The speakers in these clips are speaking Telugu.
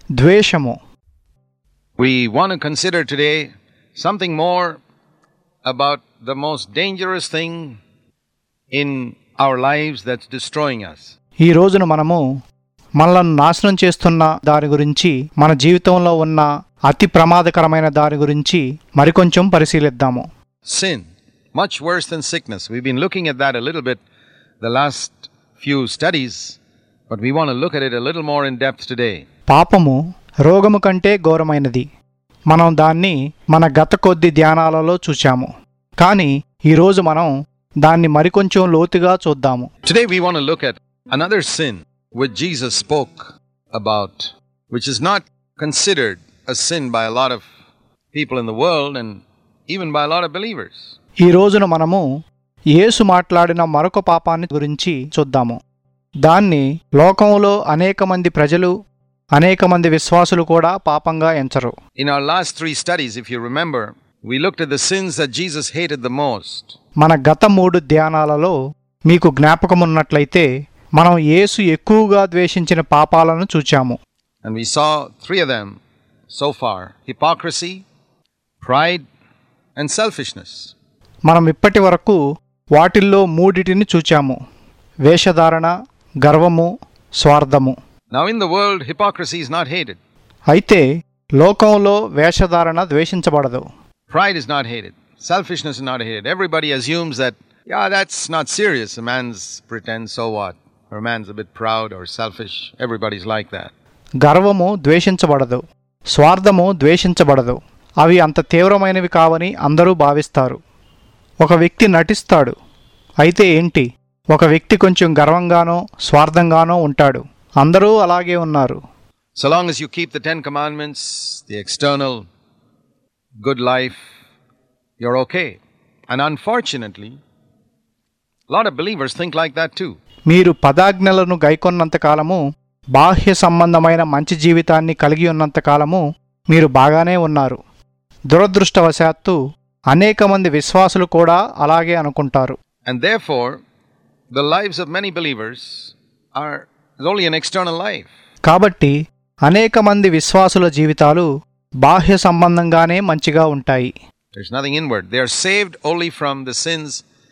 ద్వేషము We want to consider today something more about the most dangerous thing in our lives that's destroying us. ఈ రోజున మనము మనలను నాశనం చేస్తున్న దాని గురించి మన జీవితంలో ఉన్న అతి ప్రమాదకరమైన దాని గురించి మరికొంచెం పరిశీలిద్దాము Sin, much worse than sickness. We've been looking at that a little bit the last few studies, but we want to look at it a little more in depth today. పాపము రోగము కంటే ఘోరమైనది మనం దాన్ని మన గత కొద్ది ధ్యానాలలో చూచాము కానీ ఈరోజు మనం దాన్ని మరికొంచెం లోతుగా చూద్దాము Today we want to look at another sin which Jesus spoke about, which is not considered a sin by a lot of people in the world and even by a lot of believers. ఈ రోజున మనము యేసు మాట్లాడిన మరొక పాపాన్ని గురించి చూద్దాము దాన్ని లోకంలో అనేక మంది ప్రజలు అనేక మంది విశ్వాసులు కూడా పాపంగా ఎంచరు In our last three studies, if you remember, we looked at the sins that Jesus hated the most. మన గత మూడు ధ్యానాలలో మీకు జ్ఞాపకమున్నట్లయితే మనం యేసు ఎక్కువగా ద్వేషించిన పాపాలను చూచాము And we saw three of them so far hypocrisy, pride, and selfishness. మనం ఇప్పటి వరకు వాటిల్లో మూడిటిని చూచాము వేషధారణ గర్వము స్వార్థము Now, in the world, hypocrisy is not hated, అయితే లోకంలో వేషధారణ ద్వేషించబడదు pride is not hated, selfishness is not hated. Everybody assumes that, yeah, that's not serious. A man's pretends, so what? Or a man's a bit proud or selfish. Everybody's like that. గర్వము ద్వేషించబడదు స్వార్థము ద్వేషించబడదు అవి అంత తీవ్రమైనవి కావని అందరూ భావిస్తారు ఒక వ్యక్తి నటిస్తాడు అయితే ఏంటి ఒక వ్యక్తి కొంచెం గర్వంగానో స్వార్థంగానో ఉంటాడు అందరూ అలాగే ఉన్నారు So long as you keep the Ten Commandments, the external good life, you're okay. And unfortunately, a lot of believers think like that too. మీరు పదాజ్ఞలను గైకొన్నంత కాలము బాహ్య సంబంధమైన మంచి జీవితాన్ని కలిగి ఉన్నంత కాలము మీరు బాగానే ఉన్నారు దురదృష్టవశాత్తు అనేక మంది విశ్వాసులు కూడా అలాగే అనుకుంటారు And therefore, the lives of many believers are is only an external life. కాబట్టి అనేక మంది విశ్వాసుల జీవితాలు బాహ్య సంబంధంగానే మంచిగా ఉంటాయి There's nothing inward. They are saved only from the sins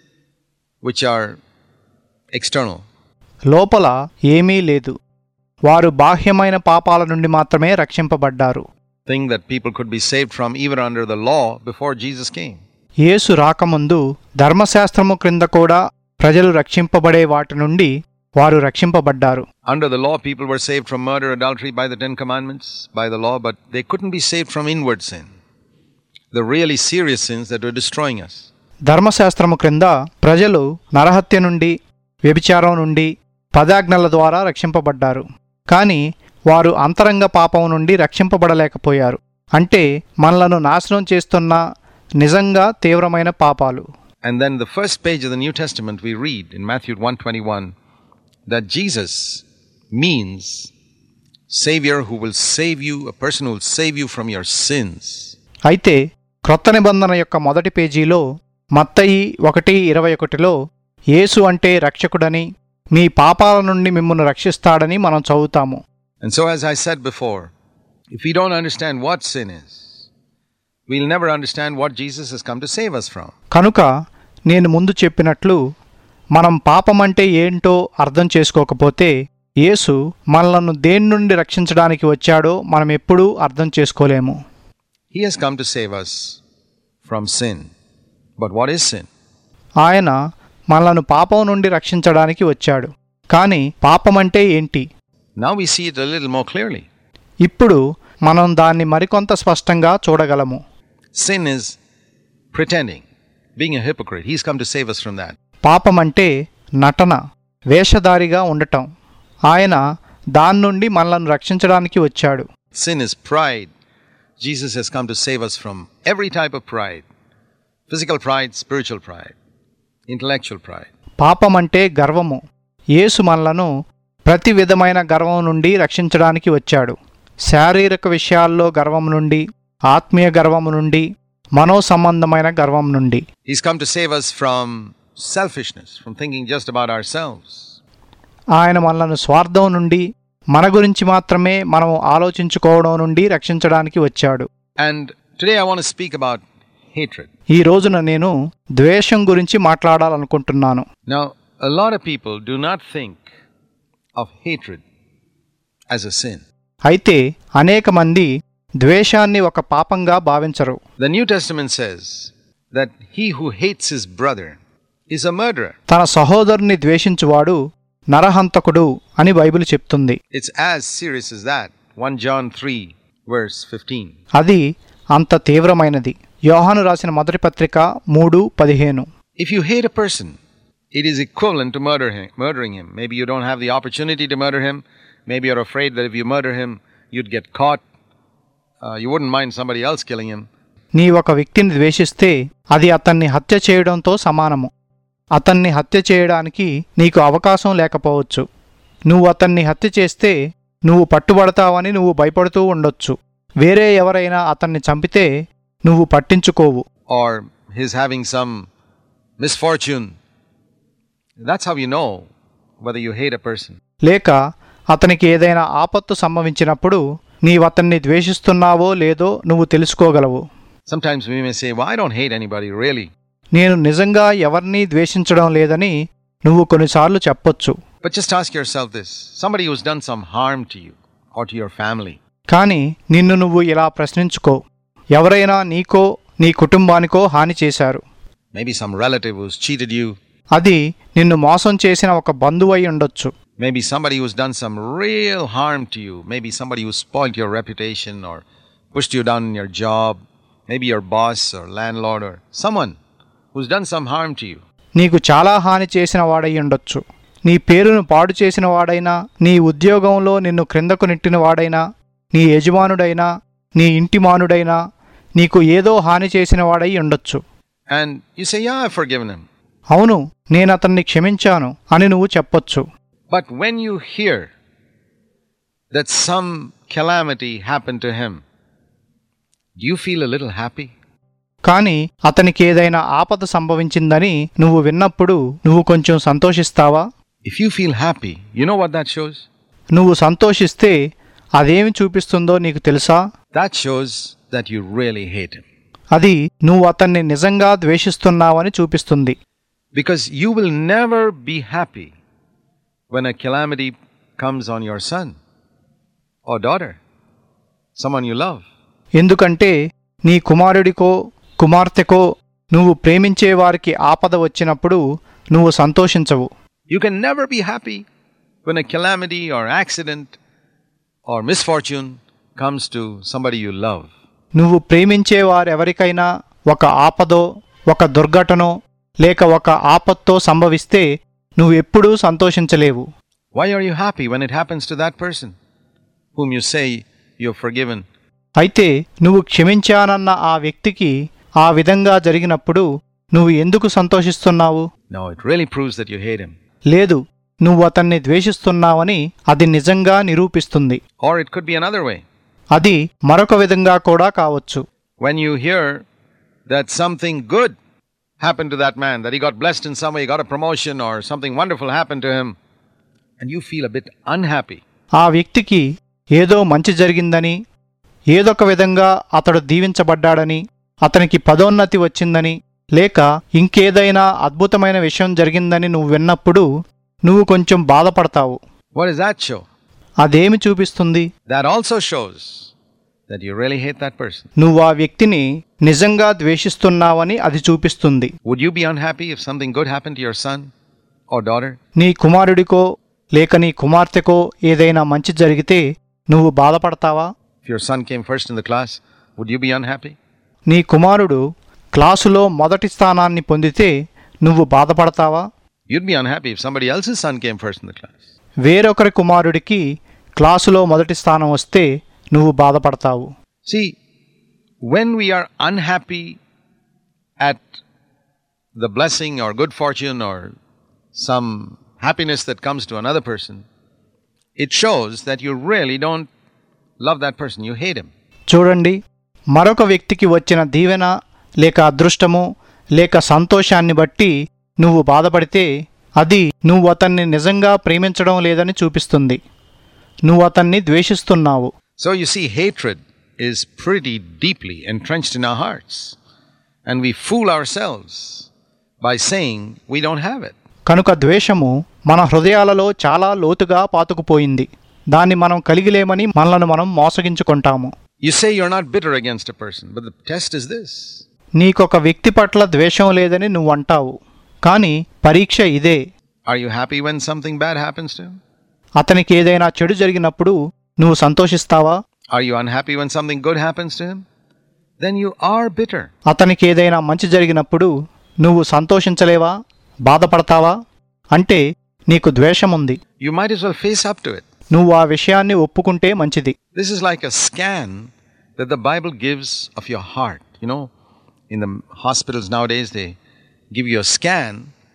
which are external. లోపల ఏమీ లేదు వారు బాహ్యమైన పాపాల నుండి మాత్రమే రక్షింపబడ్డారు Thing that people could be saved from even under the law before Jesus came. యేసు రాకముందు ధర్మశాస్త్రము క్రింద కూడా ప్రజలు రక్షింపబడే వాటి నుండి వారు రక్షింపబడ్డారు Under the law, people were saved from murder, adultery by the Ten Commandments, by the law, but they couldn't be saved from inward sin. The really serious sins that were destroying us. ధర్మశాస్త్రము క్రింద ప్రజలు నరహత్య నుండి వ్యభిచారం నుండి పదాజ్ఞల ద్వారా రక్షింపబడ్డారు కానీ వారు అంతరంగ పాపం నుండి రక్షింపబడలేకపోయారు అంటే మనలను నాశనం చేస్తున్న నిజంగా తీవ్రమైన పాపాలు And then the first page of the New Testament we read in Matthew 121 that Jesus means savior who will save you, a person who will save you from your sins. అయితే క్రొత్త నిబంధన యొక్క మొదటి పేజీలో మత్తయి ఒకటి ఇరవై ఒకటిలో యేసు అంటే రక్షకుడని మీ పాపాల నుండి మిమ్మల్ని రక్షిస్తాడని మనం చదువుతాము And so as I said before, if we don't understand what sin is, we'll never understand what Jesus has come to save us from. కనుక నేను ముందు చెప్పినట్లు మనం పాపం అంటే ఏంటో అర్థం చేసుకోకపోతే యేసు మనలను దేని నుండి రక్షించడానికి వచ్చాడో మనం ఎప్పుడూ అర్థం చేసుకోలేము He has come to save us from sin. But what is sin? ఆయన మనలను పాపం నుండి రక్షించడానికి వచ్చాడు కానీ పాపం అంటే ఏంటి Now we see it a little more clearly. ఇప్పుడు మనం దాన్ని మరికొంత స్పష్టంగా చూడగలము Sin is pretending, being a hypocrite. He's come to save us from that. పాపం అంటే నటన వేషధారిగా ఉండటం ఆయన దాని నుండి మనలను రక్షించడానికి వచ్చాడు Sin is pride. Jesus has come to save us from every type of pride physical pride, spiritual pride, intellectual pride. పాపం అంటే గర్వము యేసు మనలను ప్రతి విధమైన గర్వం నుండి రక్షించడానికి వచ్చాడు శారీరక విషయాల్లో గర్వం నుండి ఆత్మీయ గర్వం నుండి మనో సంబంధమైన గర్వం నుండి He's come to save us from selfishness, from thinking just about ourselves. ఆయన మనలను స్వార్థం నుండి మన గురించి మాత్రమే మనం ఆలోచించుకోవడం నుండి రక్షించడానికి వచ్చాడు And today I want to speak about hatred. ఈ రోజున నేను ద్వేషం గురించి మాట్లాడాలనుకుంటున్నాను Now, a lot of people do not think of hatred as a sin. అయితే అనేక మంది ద్వేషాన్ని ఒక పాపంగా భావించరు The New Testament says that he who hates his brother is a murderer. తన సహోదరుని ద్వేషించువాడు నరహంతకుడు అని బైబిల్ చెప్తుంది It's as serious as that. 1 John 3, verse 15. అది అంత తీవ్రమైనది యోహాను రాసిన మొదటి పత్రిక మూడు పదిహేను If you hate a person, it is equivalent to murder him, murdering him. Maybe you don't have the opportunity to murder him. Maybe you're afraid that if you murder him, you'd get caught. Uh, you wouldn't mind somebody else killing him. నీ ఒక వ్యక్తిని ద్వేషిస్తే అది అతన్ని హత్య చేయడంతో సమానము అతన్ని హత్య చేయడానికి నీకు అవకాశం లేకపోవచ్చు నువ్వు అతన్ని హత్య చేస్తే నువ్వు పట్టుబడతావని నువ్వు భయపడుతూ ఉండొచ్చు వేరే ఎవరైనా అతన్ని చంపితే నువ్వు పట్టించుకోవు or his having some misfortune. That's how you know whether you hate a person. లేక అతనికి ఏదైనా ఆపత్తు సంభవించినప్పుడు నీవతన్ని ద్వేషిస్తున్నావో లేదో నువ్వు తెలుసుకోగలవు Sometimes we may say, Well, I don't hate anybody, really. నేను నిజంగా ఎవరినీ ద్వేషించడం లేదని నువ్వు కొన్నిసార్లు చెప్పొచ్చు But just ask yourself this somebody who's done some harm to you or to your family. కానీ నిన్ను నువ్వు ఇలా ప్రశ్నించుకో ఎవరైనా నీకో నీ కుటుంబానికో హాని చేశారు Maybe some relative who's cheated you. అది నిన్ను మోసం చేసిన ఒక బంధువై ఉండొచ్చు Maybe somebody who's done some real harm to you. Maybe somebody who spoiled your reputation or pushed you down in your job. Maybe your boss or landlord or someone who's done some harm to you. నీకు చాలా హాని చేసిన వాడై ఉండొచ్చు నీ పేరును పాడు చేసిన వాడైనా నీ ఉద్యోగంలో నిన్ను క్రిందకు నెట్టిన వాడైనా నీ యజమానుడైనా నీ ఇంటిమానుడైనా నీకు ఏదో హాని చేసిన వాడై ఉండొచ్చు And you say, Yeah, I've forgiven him. అవును నేను అతన్ని క్షమించాను అని నువ్వు చెప్పొచ్చు But when you hear that some calamity happened to him, do you feel a little happy? కానీ అతనికి ఏదైనా ఆపద సంభవించిందని నువ్వు విన్నప్పుడు నువ్వు కొంచెం సంతోషిస్తావా If you feel happy, you know what that shows? నువ్వు సంతోషిస్తే అదేమి చూపిస్తుందో నీకు తెలుసా That shows that you really hate him. అది నువ్వు అతన్ని నిజంగా ద్వేషిస్తున్నావని చూపిస్తుంది Because you will never be happy when a calamity comes on your son or daughter, someone you love. ఎందుకంటే నీ కుమారుడికో కుమార్తెకో నువ్వు ప్రేమించే వారికి ఆపద వచ్చినప్పుడు నువ్వు సంతోషించవు You can never be happy when a calamity or accident or misfortune comes to somebody you love. నువ్వు ప్రేమించే వారెవరికైనా ఒక ఆపదో ఒక దుర్ఘటనో లేక ఒక ఆపత్తో సంభవిస్తే నువ్వు ఎప్పుడూ సంతోషించలేవు Why are you happy when it happens to that person whom you say you've forgiven? అయితే నువ్వు క్షమించానన్న ఆ వ్యక్తికి ఆ విధంగా జరిగినప్పుడు నువ్వు ఎందుకు సంతోషిస్తున్నావు No, it really proves that you hate him. లేదు నువ్వు అతన్ని ద్వేషిస్తున్నావని అది నిజంగా నిరూపిస్తుంది Or it could be another way. అది మరొక విధంగా కూడా కావచ్చు When you hear that something good happened to that man, that he got blessed in some way, he got a promotion or something wonderful happened to him, and you feel a bit unhappy. ఆ వ్యక్తికి ఏదో మంచి జరిగిందని ఏదొక విధంగా అతడు దీవించబడ్డాడని అతనికి పదోన్నతి వచ్చిందని లేక ఇంకేదైనా అద్భుతమైన విషయం జరిగిందని నువ్వు విన్నప్పుడు నువ్వు కొంచెం బాధపడతావు What does that show? అదేమి చూపిస్తుంది That also shows that you really hate that person. నువ్వు ఆ వ్యక్తిని నిజంగా ద్వేషిస్తున్నావని అది చూపిస్తుంది Would you be unhappy if something good happened to your son or daughter? నీ కుమారుడికో లేక నీ కుమార్తెకో ఏదైనా మంచి జరిగితే నువ్వు బాధపడతావా If your son came first in the class, would you be unhappy? నీ కుమారుడు క్లాసులో మొదటి స్థానాన్ని పొందితే నువ్వు బాధపడతావా You'd be unhappy if somebody else's son came first in the class. వేరొకరి కుమారుడికి క్లాసులో మొదటి స్థానం వస్తే నువ్వు బాధపడతావు See, when we are unhappy at the blessing or good fortune or some happiness that comes to another person, it shows that you really don't love that person, you hate him. చూడండి మరొక వ్యక్తికి వచ్చిన దీవెన లేక అదృష్టము లేక సంతోషాన్ని బట్టి నువ్వు బాధపడితే అది నువ్వు అతన్ని నిజంగా ప్రేమించడం లేదని చూపిస్తుంది నువ్వు అతన్ని ద్వేషిస్తున్నావు So you see, hatred is pretty deeply entrenched in our hearts. And we fool ourselves by saying we don't have it. కనుక ద్వేషము మన హృదయాలలో చాలా లోతుగా పాతుకుపోయింది దాన్ని మనం కలిగిలేమని మనలను మనం మోసగించుకుంటాము You say you're not bitter against a person, but the test is this నీకొక వ్యక్తి పట్ల ద్వేషం లేదని నువ్వు అంటావు కానీ పరీక్ష ఇదే Are you happy when something bad happens to him? అతనికి ఏదైనా చెడు జరిగినప్పుడు నువ్వు సంతోషిస్తావా Are you unhappy when something good happens to him? Then you are bitter. అతనికి ఏదైనా మంచి జరిగినప్పుడు నువ్వు సంతోషించలేవా బాధపడతావా అంటే నీకు ద్వేషం ఉంది You might as well face up to it. నువ్వు ఆ విషయాన్ని ఒప్పుకుంటే మంచిది This is like a scan that the Bible gives of your heart. You know, in the hospitals nowadays, they give you a scan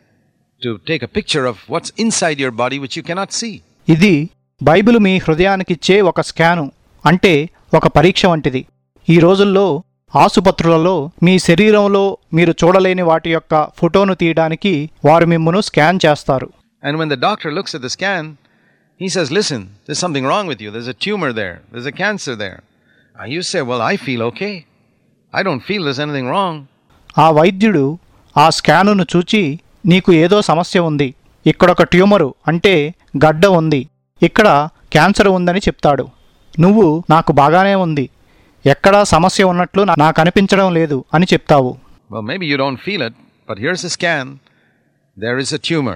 to take a picture of what's inside your body which you cannot see. ఇది బైబిల్ మీ హృదయానికిచ్చే ఒక స్కాను అంటే ఒక పరీక్ష వంటిది ఈ రోజుల్లో ఆసుపత్రులలో మీ శరీరంలో మీరు చూడలేని వాటి యొక్క ఫోటోను తీయడానికి వారు మిమ్మును స్కాన్ చేస్తారు And when the doctor looks at the scan, he says, Listen, there's something wrong with you. There's a tumor there. There's a cancer there. And you say, Well, I feel okay. I don't feel there's anything wrong. ఆ వైద్యుడు ఆ స్కానును చూచి నీకు ఏదో సమస్య ఉంది ఇక్కడొక ట్యూమరు అంటే గడ్డ ఉంది ఇక్కడ క్యాన్సర్ ఉందని చెప్తాడు నువ్వు నాకు బాగానే ఉంది ఎక్కడా సమస్య ఉన్నట్లు నా- నాకు అనిపించడం లేదు అని చెప్తావు Well, maybe you don't feel it, but here's a scan. There is a tumor.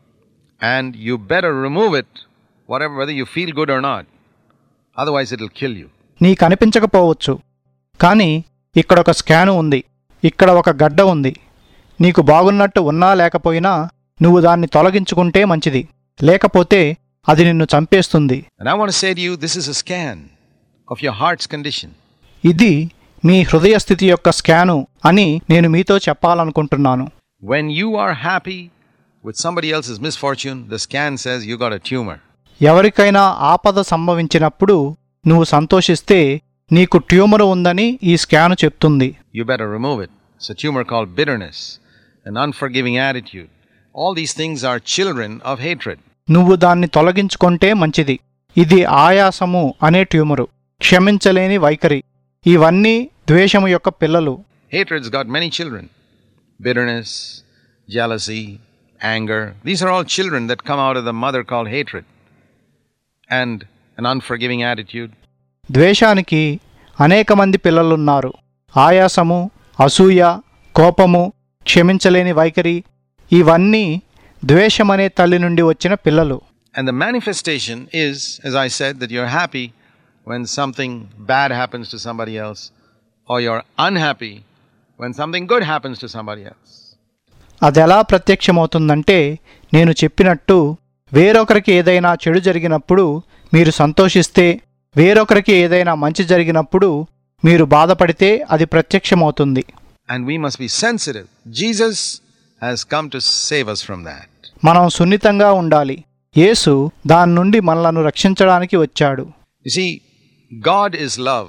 And you better remove it, whatever, whether you feel good or not. Otherwise, it'll kill you. నీకు అనిపించకపోవచ్చు కానీ ఇక్కడ ఒక స్కాను ఉంది ఇక్కడ ఒక గడ్డ ఉంది నీకు బాగున్నట్టు ఉన్నా లేకపోయినా నువ్వు దాన్ని తొలగించుకుంటే మంచిది లేకపోతే అది నిన్ను చంపేస్తుంది And I want to say to you, this is a scan of your heart's condition. ఇది మీ హృదయ స్థితి యొక్క స్కాను అని నేను మీతో చెప్పాలనుకుంటున్నాను When you are happy with somebody else's misfortune, the scan says you got a tumor. ఎవరికైనా ఆపద సంభవించినప్పుడు నువ్వు సంతోషిస్తే నీకు ట్యూమర్ ఉందని ఈ స్కాను చెప్తుంది You better remove it. It's a tumor called bitterness, an unforgiving attitude. All these things are children of hatred. నువ్వు దాన్ని తొలగించుకుంటే మంచిది ఇది ఆయాసము అనే ట్యూమరు క్షమించలేని వైఖరి ఇవన్నీ ద్వేషము యొక్క పిల్లలు Hatred's got many children bitterness, jealousy, anger. These are all children that come out of the mother called hatred. And an unforgiving attitude. ద్వేషానికి అనేక మంది పిల్లలున్నారు ఆయాసము అసూయ కోపము క్షమించలేని వైఖరి ఇవన్నీ ద్వేషమనే తల్లి నుండి వచ్చిన పిల్లలు And the manifestation is, as I said, that you're happy when something bad happens to somebody else, or you're unhappy when something good happens to somebody else. అది ఎలా ప్రత్యక్షమవుతుందంటే నేను చెప్పినట్టు వేరొకరికి ఏదైనా చెడు జరిగినప్పుడు మీరు సంతోషిస్తే వేరొకరికి ఏదైనా మంచి జరిగినప్పుడు మీరు బాధపడితే అది ప్రత్యక్షమవుతుంది And we must be sensitive. Jesus has come to save us from that. మనం సున్నితంగా ఉండాలి యేసు దాని నుండి మనలను రక్షించడానికి వచ్చాడు You see, God is love.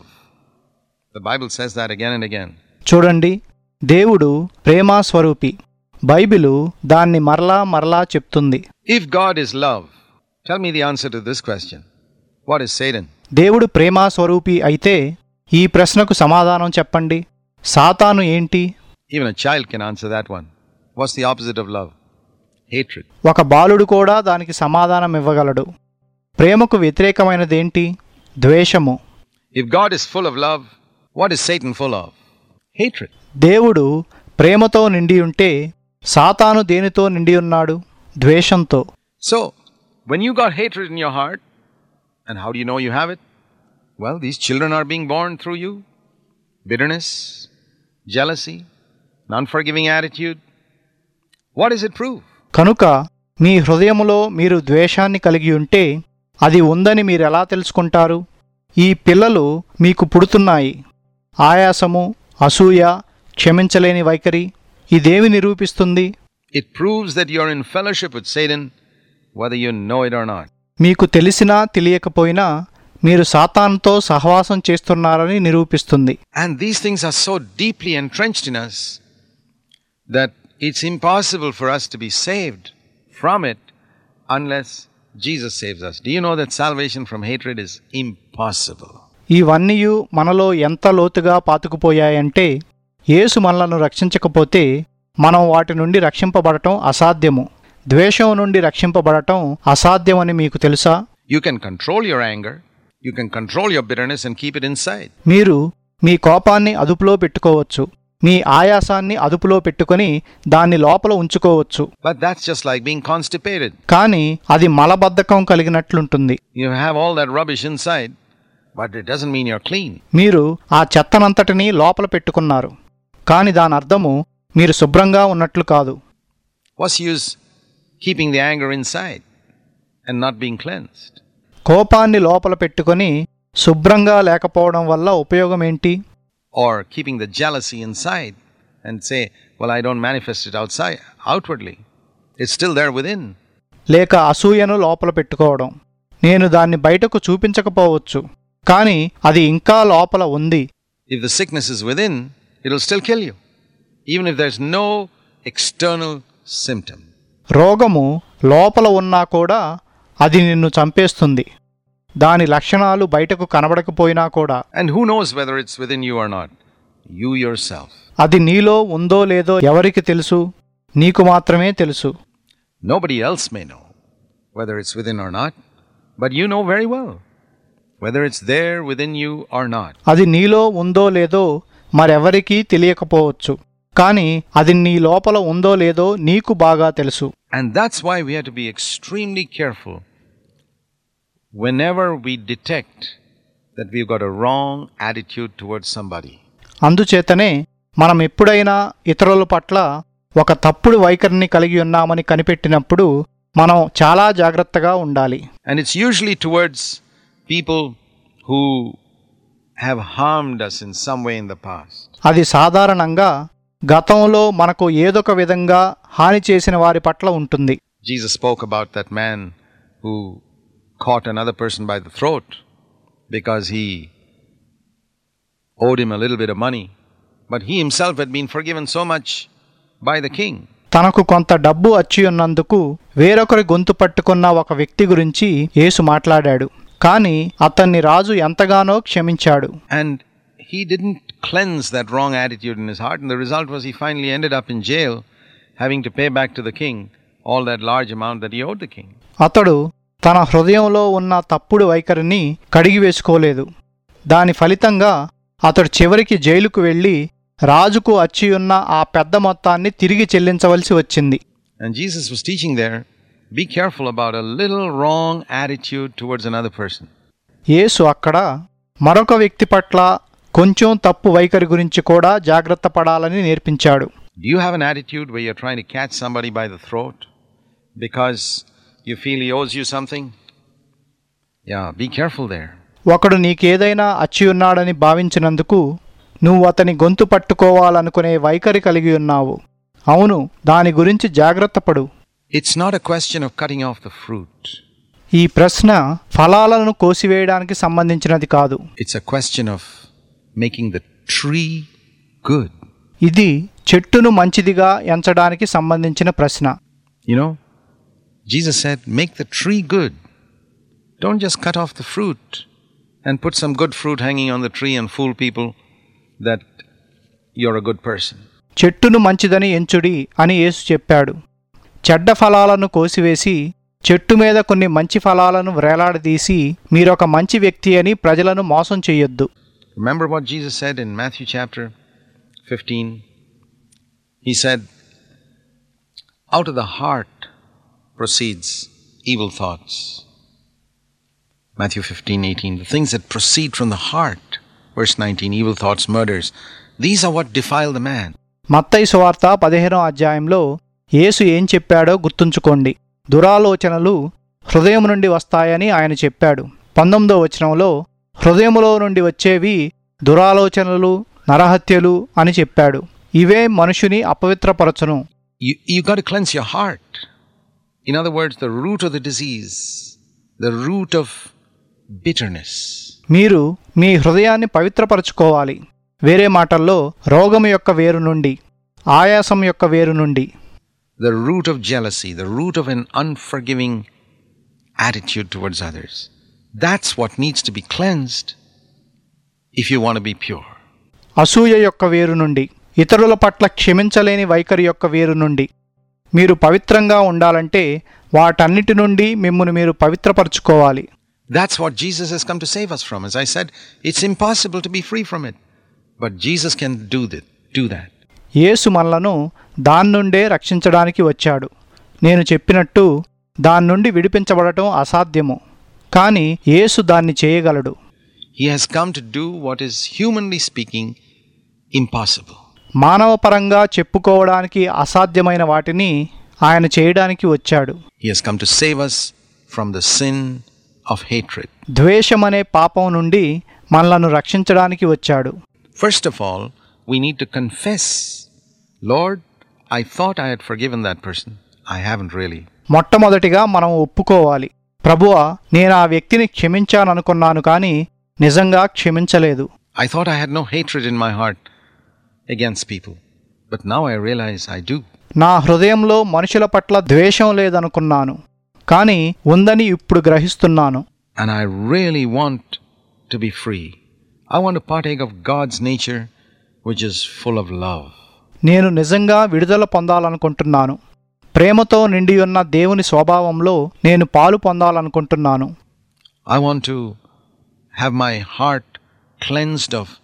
The Bible says that again and again. చూడండి దేవుడు ప్రేమా స్వరూపి బైబిలు దాన్ని మరలా మరలా చెప్తుంది If God is love, tell me the answer to this question What is Satan? దేవుడు ప్రేమా స్వరూపి అయితే ఈ ప్రశ్నకు సమాధానం చెప్పండి సాతాను ఏంటి Even a child can answer that one. What's the opposite of love? Hatred. ఒక బాలుడు కూడా దానికి సమాధానం ఇవ్వగలడు ప్రేమకు వ్యతిరేకమైనదేంటి ద్వేషము If God is full of love, what is Satan full of? Hatred. దేవుడు ప్రేమతో నిండి ఉంటే సాతాను దేనితో నిండి ఉన్నాడు ద్వేషంతో So, when you got hatred in your heart, and how do you know you have it? Well, these children are being born through you bitterness, jealousy, an unforgiving attitude. What does it prove? కనుక మీ హృదయములో మీరు ద్వేషాన్ని కలిగి ఉంటే అది ఉందని మీరు ఎలా తెలుసుకుంటారు ఈ పిల్లలు మీకు పుడుతున్నాయి ఆయాసము అసూయ క్షమించలేని వైఖరి ఇదేమి నిరూపిస్తుంది It proves that you're in fellowship with Satan, whether you know it or not. మీకు తెలిసినా తెలియకపోయినా మీరు సాతాన్తో సహవాసం చేస్తున్నారని నిరూపిస్తుంది And these things are so deeply entrenched in us that it's impossible for us to be saved from it unless Jesus saves us. Do you know that salvation from hatred is impossible? ఇవన్నీ మనలో ఎంత లోతుగా పాతుకుపోయాయంటే యేసు మనలను రక్షించకపోతే మనం వాటి నుండి రక్షింపబడటం అసాధ్యము ద్వేషం నుండి రక్షింపబడటం అసాధ్యమని మీకు తెలుసా You can control your anger, you can control your bitterness and keep it inside. మీరు మీ కోపాన్ని అదుపులో పెట్టుకోవచ్చు మీ ఆయాసాన్ని అదుపులో పెట్టుకొని దాన్ని లోపల ఉంచుకోవచ్చు But that's just like being constipated. కానీ అది మలబద్ధకం కలిగినట్లుంటుంది You have all that rubbish inside, but it doesn't mean you're clean. మీరు ఆ చెత్తనంతటినీ లోపల పెట్టుకున్నారు కాని దాని అర్థము మీరు శుభ్రంగా ఉన్నట్లు కాదు What's the use keeping the anger inside and not being cleansed? కోపాన్ని లోపల పెట్టుకొని శుభ్రంగా లేకపోవడం వల్ల ఉపయోగం ఏంటి Or keeping the jealousy inside and say, Well, I don't manifest it outside outwardly. It's still there within. లేక అసూయను లోపల పెట్టుకోవడం నేను దాన్ని బయటకు చూపించకపోవచ్చు కానీ అది ఇంకా లోపల ఉంది If the sickness is within, it'll still kill you, even if there's no external symptom. రోగము లోపల ఉన్నా కూడా అది నిన్ను చంపేస్తుంది దాని లక్షణాలు బయటకు కనబడకపోయినా కూడా And who knows whether it's within you or not? You yourself. అది నీలో ఉందో లేదో ఎవరికి తెలుసు నీకు మాత్రమే తెలుసు Nobody else may know whether it's within or not, but you know very well whether it's there within you or not. అది నీలో ఉందో లేదో మరెవరికీ తెలియకపోవచ్చు కానీ అది నీ లోపల ఉందో లేదో నీకు బాగా తెలుసు And that's why we have to be extremely careful whenever we detect that we've got a wrong attitude towards somebody. అందుచేతనే మనం ఎప్పుడైనా ఇతరుల పట్ల ఒక తప్పుడు వైఖరిని కలిగి ఉన్నామని కనిపెట్టినప్పుడు మనం చాలా జాగ్రత్తగా ఉండాలి And it's usually towards people who have harmed us in some way in the past. అది సాధారణంగా గతంలో మనకు ఏదొక విధంగా హాని చేసిన వారి పట్ల ఉంటుంది Jesus spoke about that man who caught another person by the throat because he owed him a little bit of money, but he himself had been forgiven so much by the king. తనకు కొంత డబ్బు వచ్చి ఉన్నందుకు వేరొకరి గొంతు పట్టుకున్న ఒక వ్యక్తి గురించి యేసు మాట్లాడాడు కానీ అతన్ని రాజు ఎంతగానో క్షమించాడు And he didn't cleanse that wrong attitude in his heart, and the result was he finally ended up in jail, having to pay back to the king all that large amount that he owed the king. అతడు తన హృదయంలో ఉన్న తప్పుడు వైఖరిని కడిగివేసుకోలేదు దాని ఫలితంగా అతడు చివరికి జైలుకు వెళ్ళి రాజుకు అచ్చి ఉన్న ఆ పెద్ద మొత్తాన్ని తిరిగి చెల్లించవలసి వచ్చింది And Jesus was teaching there be careful about a little wrong attitude towards another person. యేసు అక్కడ మరొక వ్యక్తి పట్ల కొంచెం తప్పు వైఖరి గురించి కూడా జాగ్రత్త పడాలని నేర్పించాడు Do you have an attitude where you're trying to catch somebody by the throat because you feel he owes you something? Yeah, be careful there. ఒకడు నీకేదైనా అచ్చి ఉన్నాడని భావించినందుకు నువ్వు అతని గొంతు పట్టుకోవాలనుకునే వైఖరి కలిగి ఉన్నావు అవును దాని గురించి జాగ్రత్త పడు It's not a question of cutting off the fruit, ఈ ప్రశ్న ఫలాలను కోసివేయడానికి సంబంధించినది కాదు it's a question of making the tree good. ఇది చెట్టును మంచిదిగా ఎంచడానికి సంబంధించిన ప్రశ్న You know, Jesus said, make the tree good. Don't just cut off the fruit and put some good fruit hanging on the tree and fool people that you're a good person. చెట్టును మంచిదని ఎంచుడి అని యేసు చెప్పాడు చెడ్డ ఫలాలను కోసివేసి చెట్టు మీద కొన్ని మంచి ఫలాలను వ్రేలాడదీసి మీరొక మంచి వ్యక్తి అని ప్రజలను మోసం చెయ్యొద్దు Remember what Jesus said in Matthew chapter 15? He said, Out of the heart proceeds evil thoughts. Matthew 15, 18. The things that proceed from the heart. Verse 19 evil thoughts, murders. These are what defile the man. మత్తయి సువార్త పదిహేనో అధ్యాయంలో యేసు ఏం చెప్పాడో గుర్తుంచుకోండి దురాలోచనలు హృదయం నుండి వస్తాయని ఆయన చెప్పాడు పంతొమ్మిదో వచనంలో హృదయములో నుండి వచ్చేవి దురాలోచనలు నరహత్యలు అని చెప్పాడు ఇవే మనుషుని అపవిత్రపరచును You, you got to cleanse your heart. In other words, the root of the disease, the root of bitterness. మీరు మీ హృదయాన్ని పవిత్రపరచుకోవాలి వేరే మాటల్లో రోగము యొక్క వేరు నుండి ఆయాసం యొక్క వేరు నుండి the root of jealousy, the root of an unforgiving attitude towards others. That's what needs to be cleansed if you want to be pure. అసూయ యొక్క వేరు నుండి ఇతరుల పట్ల క్షమించలేని వైఖరి యొక్క వేరు నుండి మీరు పవిత్రంగా ఉండాలంటే వాటన్నిటి నుండి మిమ్మల్ని మీరు పవిత్రపరచుకోవాలి That's what Jesus has come to save us from. As I said, it's impossible to be free from it. But Jesus can do that. Do that. యేసు మనలను దాని నుండే రక్షించడానికి వచ్చాడు నేను చెప్పినట్టు దాని నుండి విడిపించబడటం అసాధ్యము కానీ యేసు దాన్ని చేయగలడు He has come to do what is humanly speaking impossible. మానవపరంగా చెప్పుకోవడానికి అసాధ్యమైన వాటిని ఆయన చేయడానికి వచ్చాడు He has come to save us from the sin of hatred. ద్వేషమనే పాపం నుండి మనలను రక్షించడానికి వచ్చాడు First of all, we need to confess Lord, I thought I had forgiven that person. I haven't really. మొట్టమొదటిగా మనం ఒప్పుకోవాలి ప్రభువా నేను ఆ వ్యక్తిని క్షమించాననుకున్నాను కానీ నిజంగా క్షమించలేదు I thought I had no hatred in my heart against people. But now I realize I do. నా హృదయంలో మనుషుల పట్ల ద్వేషం లేదనుకున్నాను కానీ ఉందని ఇప్పుడు గ్రహిస్తున్నాను And I really want to be free. I want to partake of God's nature, which is full of love. నేను నిజంగా విడుదల పొందాలనుకుంటున్నాను ప్రేమతో నిండి ఉన్న దేవుని స్వభావంలో నేను పాలు పొందాలనుకుంటున్నాను I want to have my heart cleansed of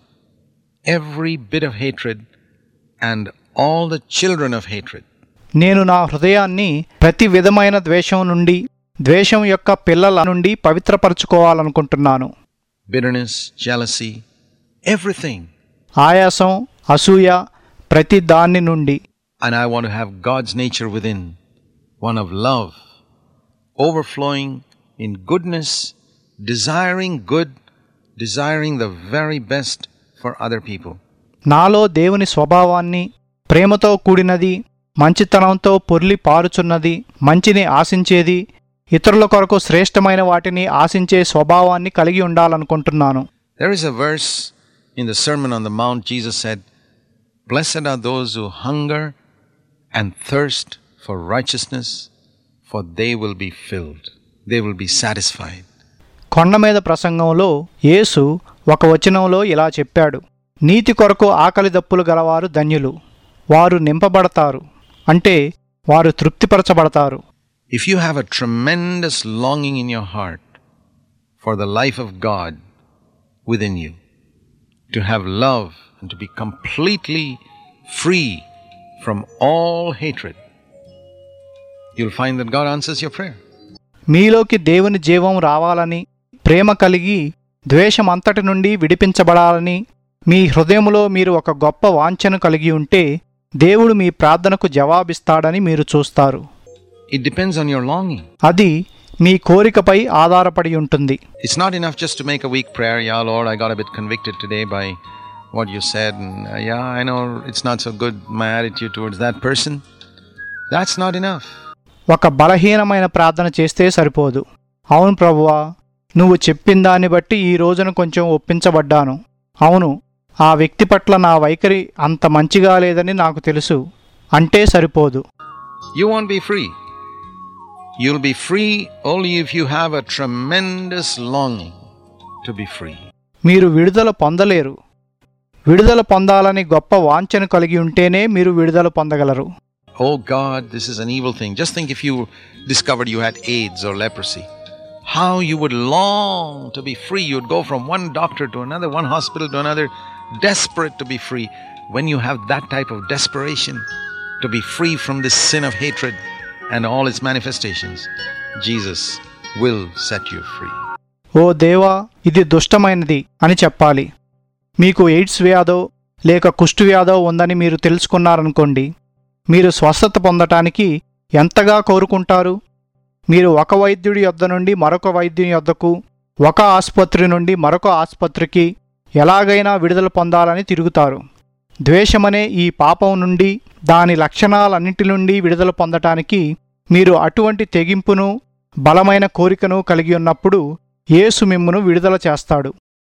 every bit of hatred and all the children of hatred. నేను నా హృదయాన్ని ప్రతి విధమైన ద్వేషం నుండి ద్వేషం యొక్క పిల్లల నుండి పవిత్రపరచుకోవాలనుకుంటున్నాను bitterness, jealousy, everything. ఆయాసం అసూయ ప్రతి దాన్ని నుండి And I want to have God's nature within, one of love, overflowing in goodness, desiring good, desiring the very best for other people. నాలో దేవుని స్వభావాన్ని ప్రేమతో కూడినది మంచితనంతో పొర్లి పారుచున్నది మంచిని ఆశించేది ఇతరుల కొరకు శ్రేష్టమైన వాటిని ఆశించే స్వభావాన్ని కలిగి ఉండాలనుకుంటున్నాను There is a verse in the Sermon on the Mount, Jesus said, Blessed are those who hunger and thirst for righteousness, for they will be filled, they will be satisfied. కొండ మీద ప్రసంగంలో యేసు ఒక వచనంలో ఇలా చెప్పాడు నీతి కొరకు ఆకలి దప్పులు గలవారు ధన్యులు వారు నింపబడతారు అంటే వారు తృప్తిపరచబడతారు If you have a tremendous longing in your heart for the life of God within you, to have love and to be completely free from all hatred, you'll find that God answers your prayer. మీలోకి దేవుని జీవం రావాలని ప్రేమ కలిగి ద్వేషం అంతటి నుండి విడిపించబడాలని మీ హృదయంలో మీరు ఒక గొప్ప వాంఛను కలిగి ఉంటే దేవుడు మీ ప్రార్థనకు జవాబిస్తాడని మీరు చూస్తారు It depends on your longing. అది మీ కోరికపై ఆధారపడి ఉంటుంది It's not enough just to make a weak prayer. Yeah, Lord, I got a bit convicted today by what you said. And uh, yeah, I know it's not so good, my attitude towards that person. That's not enough. ఒక బలహీనమైన ప్రార్థన చేస్తే సరిపోదు అవును ప్రభువా నువ్వు చెప్పిన దాన్ని బట్టి ఈ రోజున కొంచెం ఒప్పించబడ్డాను అవును ఆ వ్యక్తి పట్ల నా వైఖరి అంత మంచిగా లేదని నాకు తెలుసు అంటే సరిపోదు You won't be free. You'll be free only if you have a tremendous longing to be free. మీరు విడుదల పొందలేరు విడుదల పొందాలని గొప్ప వాంఛను కలిగి ఉంటేనే మీరు విడుదల పొందగలరు Oh God, this is an evil thing. Just think if you discovered you had AIDS or leprosy, how you would long to be free. You'd go from one doctor to another, one hospital to another, desperate to be free. When you have that type of desperation to be free from this sin of hatred and all its manifestations, Jesus will set you free. ఓ దేవా ఇది దుష్టమైనది అని చెప్పాలి మీకు ఎయిడ్స్ వ్యాధో లేక కుష్టు వ్యాధో ఉందని మీరు తెలుసుకున్నారనుకోండి మీరు స్వస్థత పొందటానికి ఎంతగా కోరుకుంటారు మీరు ఒక వైద్యుడి యొద్ద నుండి మరొక వైద్యుని యొద్దకు ఒక ఆసుపత్రి నుండి మరొక ఆసుపత్రికి ఎలాగైనా విడుదల పొందాలని తిరుగుతారు ద్వేషమనే ఈ పాపం నుండి దాని లక్షణాలన్నింటి నుండి విడుదల పొందటానికి మీరు అటువంటి తెగింపును బలమైన కోరికను కలిగి ఉన్నప్పుడు యేసు మిమ్మును విడుదల చేస్తాడు